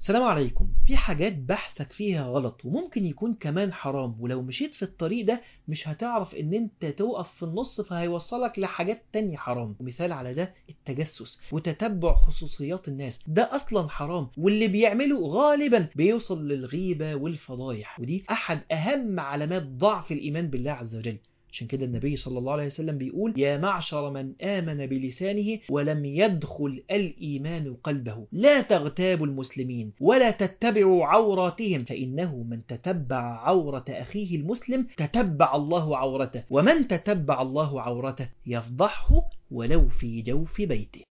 السلام عليكم في حاجات بحثك فيها غلط وممكن يكون كمان حرام ولو مشيت في الطريق ده مش هتعرف ان انت توقف في النص فهيوصلك لحاجات تانية حرام ومثال على ده التجسس وتتبع خصوصيات الناس ده اصلا حرام واللي بيعمله غالبا بيوصل للغيبة والفضايح ودي احد اهم علامات ضعف الايمان بالله عز وجل عشان كده النبي صلى الله عليه وسلم بيقول يا معشر من آمن بلسانه ولم يدخل الإيمان قلبه لا تغتابوا المسلمين ولا تتبعوا عوراتهم فإنه من تتبع عورة أخيه المسلم تتبع الله عورته ومن تتبع الله عورته يفضحه ولو في جوف بيته